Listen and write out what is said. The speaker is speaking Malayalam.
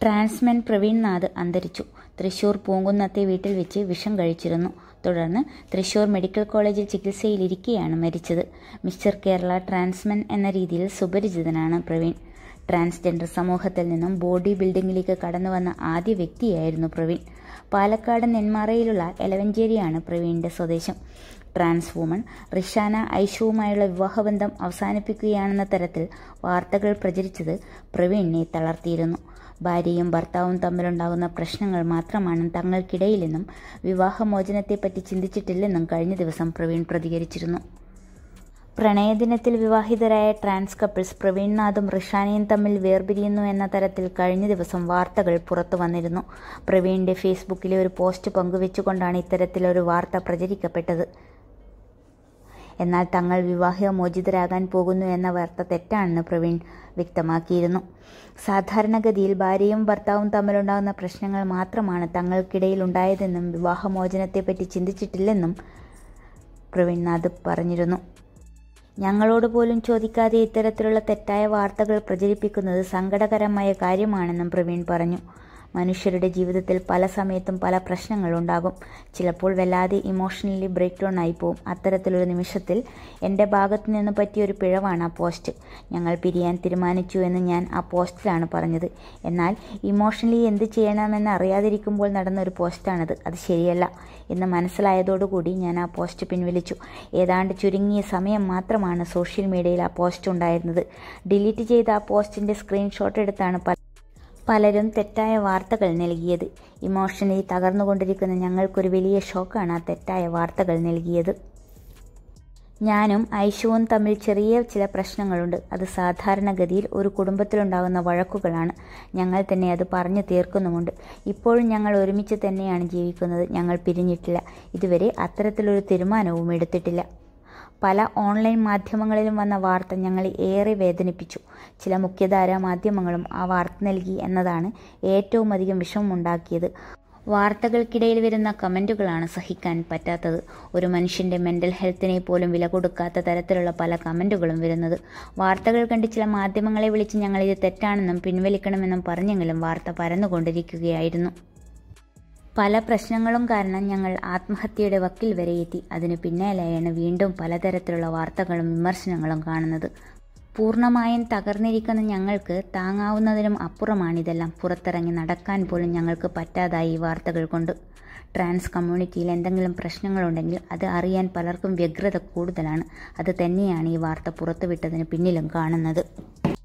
ട്രാൻസ്മെൻ പ്രവീൺ നാഥ് അന്തരിച്ചു തൃശൂർ പൂങ്കുന്നത്തെ വീട്ടിൽ വെച്ച് വിഷം കഴിച്ചിരുന്നു തുടർന്ന് തൃശൂർ മെഡിക്കൽ കോളേജിൽ ചികിത്സയിലിരിക്കെയാണ് മരിച്ചത് മിസ്റ്റർ കേരള ട്രാൻസ്മെൻ എന്ന രീതിയിൽ സുപരിചിതനാണ് പ്രവീൺ ട്രാൻസ്ജെൻഡർ സമൂഹത്തിൽ നിന്നും ബോഡി ബിൽഡിംഗിലേക്ക് കടന്നുവന്ന ആദ്യ വ്യക്തിയായിരുന്നു പ്രവീൺ പാലക്കാട് നെന്മാറയിലുള്ള എലവഞ്ചേരിയാണ് പ്രവീണിന്റെ സ്വദേശം ട്രാൻസ് വുമൺ റിഷാന ഐഷുവുമായുള്ള വിവാഹബന്ധം അവസാനിപ്പിക്കുകയാണെന്ന തരത്തിൽ വാർത്തകൾ പ്രചരിച്ചത് പ്രവീണിനെ തളർത്തിയിരുന്നു ഭാര്യയും ഭർത്താവും തമ്മിലുണ്ടാകുന്ന പ്രശ്നങ്ങൾ മാത്രമാണ് തങ്ങൾക്കിടയിലെന്നും വിവാഹമോചനത്തെപ്പറ്റി ചിന്തിച്ചിട്ടില്ലെന്നും കഴിഞ്ഞ ദിവസം പ്രവീൺ പ്രതികരിച്ചിരുന്നു പ്രണയദിനത്തിൽ വിവാഹിതരായ ട്രാൻസ് കപ്പിൾസ് പ്രവീൺനാഥും റിഷാനയും തമ്മിൽ വേർപിരിയുന്നു എന്ന തരത്തിൽ കഴിഞ്ഞ ദിവസം വാർത്തകൾ പുറത്തു വന്നിരുന്നു പ്രവീണിന്റെ ഫേസ്ബുക്കിലെ ഒരു പോസ്റ്റ് പങ്കുവെച്ചുകൊണ്ടാണ് ഇത്തരത്തിലൊരു വാർത്ത പ്രചരിക്കപ്പെട്ടത് എന്നാൽ തങ്ങൾ വിവാഹമോചിതരാകാൻ പോകുന്നു എന്ന വാർത്ത തെറ്റാണെന്ന് പ്രവീൺ വ്യക്തമാക്കിയിരുന്നു സാധാരണഗതിയിൽ ഭാര്യയും ഭർത്താവും തമ്മിലുണ്ടാകുന്ന പ്രശ്നങ്ങൾ മാത്രമാണ് തങ്ങൾക്കിടയിൽ ഉണ്ടായതെന്നും വിവാഹമോചനത്തെപ്പറ്റി ചിന്തിച്ചിട്ടില്ലെന്നും പ്രവീൺനാഥ് പറഞ്ഞിരുന്നു ഞങ്ങളോട് പോലും ചോദിക്കാതെ ഇത്തരത്തിലുള്ള തെറ്റായ വാർത്തകൾ പ്രചരിപ്പിക്കുന്നത് സങ്കടകരമായ കാര്യമാണെന്നും പ്രവീൺ പറഞ്ഞു മനുഷ്യരുടെ ജീവിതത്തിൽ പല സമയത്തും പല പ്രശ്നങ്ങളുണ്ടാകും ചിലപ്പോൾ വല്ലാതെ ഇമോഷണലി ബ്രേക്ക് ഡൗൺ ആയി പോവും അത്തരത്തിലൊരു നിമിഷത്തിൽ എൻ്റെ ഭാഗത്തു നിന്ന് പറ്റിയൊരു പിഴവാണ് ആ പോസ്റ്റ് ഞങ്ങൾ പിരിയാൻ തീരുമാനിച്ചു എന്ന് ഞാൻ ആ പോസ്റ്റിലാണ് പറഞ്ഞത് എന്നാൽ ഇമോഷണലി എന്ത് ചെയ്യണമെന്ന് അറിയാതിരിക്കുമ്പോൾ നടന്ന ഒരു പോസ്റ്റാണത് അത് ശരിയല്ല എന്ന് മനസ്സിലായതോടുകൂടി ഞാൻ ആ പോസ്റ്റ് പിൻവലിച്ചു ഏതാണ്ട് ചുരുങ്ങിയ സമയം മാത്രമാണ് സോഷ്യൽ മീഡിയയിൽ ആ പോസ്റ്റ് ഉണ്ടായിരുന്നത് ഡിലീറ്റ് ചെയ്ത ആ പോസ്റ്റിൻ്റെ സ്ക്രീൻഷോട്ട് എടുത്താണ് പല പലരും തെറ്റായ വാർത്തകൾ നൽകിയത് ഇമോഷണലി തകർന്നുകൊണ്ടിരിക്കുന്ന ഞങ്ങൾക്കൊരു വലിയ ഷോക്കാണ് ആ തെറ്റായ വാർത്തകൾ നൽകിയത് ഞാനും ഐഷുവും തമ്മിൽ ചെറിയ ചില പ്രശ്നങ്ങളുണ്ട് അത് സാധാരണഗതിയിൽ ഒരു കുടുംബത്തിലുണ്ടാകുന്ന വഴക്കുകളാണ് ഞങ്ങൾ തന്നെ അത് പറഞ്ഞു തീർക്കുന്നുമുണ്ട് ഇപ്പോഴും ഞങ്ങൾ ഒരുമിച്ച് തന്നെയാണ് ജീവിക്കുന്നത് ഞങ്ങൾ പിരിഞ്ഞിട്ടില്ല ഇതുവരെ അത്തരത്തിലൊരു തീരുമാനവും എടുത്തിട്ടില്ല പല ഓൺലൈൻ മാധ്യമങ്ങളിലും വന്ന വാർത്ത ഞങ്ങളെ ഏറെ വേദനിപ്പിച്ചു ചില മുഖ്യധാരാ മാധ്യമങ്ങളും ആ വാർത്ത നൽകി എന്നതാണ് ഏറ്റവും അധികം വിഷമമുണ്ടാക്കിയത് വാർത്തകൾക്കിടയിൽ വരുന്ന കമൻറ്റുകളാണ് സഹിക്കാൻ പറ്റാത്തത് ഒരു മനുഷ്യൻ്റെ മെൻ്റൽ ഹെൽത്തിനെ പോലും വില കൊടുക്കാത്ത തരത്തിലുള്ള പല കമൻറ്റുകളും വരുന്നത് വാർത്തകൾ കണ്ട് ചില മാധ്യമങ്ങളെ വിളിച്ച് ഞങ്ങളിത് തെറ്റാണെന്നും പിൻവലിക്കണമെന്നും പറഞ്ഞെങ്കിലും വാർത്ത പരന്നുകൊണ്ടിരിക്കുകയായിരുന്നു പല പ്രശ്നങ്ങളും കാരണം ഞങ്ങൾ ആത്മഹത്യയുടെ വക്കിൽ വരെ എത്തി അതിനു പിന്നാലെയാണ് വീണ്ടും പലതരത്തിലുള്ള വാർത്തകളും വിമർശനങ്ങളും കാണുന്നത് പൂർണ്ണമായും തകർന്നിരിക്കുന്ന ഞങ്ങൾക്ക് താങ്ങാവുന്നതിനും അപ്പുറമാണിതെല്ലാം പുറത്തിറങ്ങി നടക്കാൻ പോലും ഞങ്ങൾക്ക് പറ്റാതായി ഈ വാർത്തകൾ കൊണ്ട് ട്രാൻസ് കമ്മ്യൂണിറ്റിയിൽ എന്തെങ്കിലും പ്രശ്നങ്ങളുണ്ടെങ്കിൽ അത് അറിയാൻ പലർക്കും വ്യഗ്രത കൂടുതലാണ് അത് തന്നെയാണ് ഈ വാർത്ത പുറത്തുവിട്ടതിന് പിന്നിലും കാണുന്നത്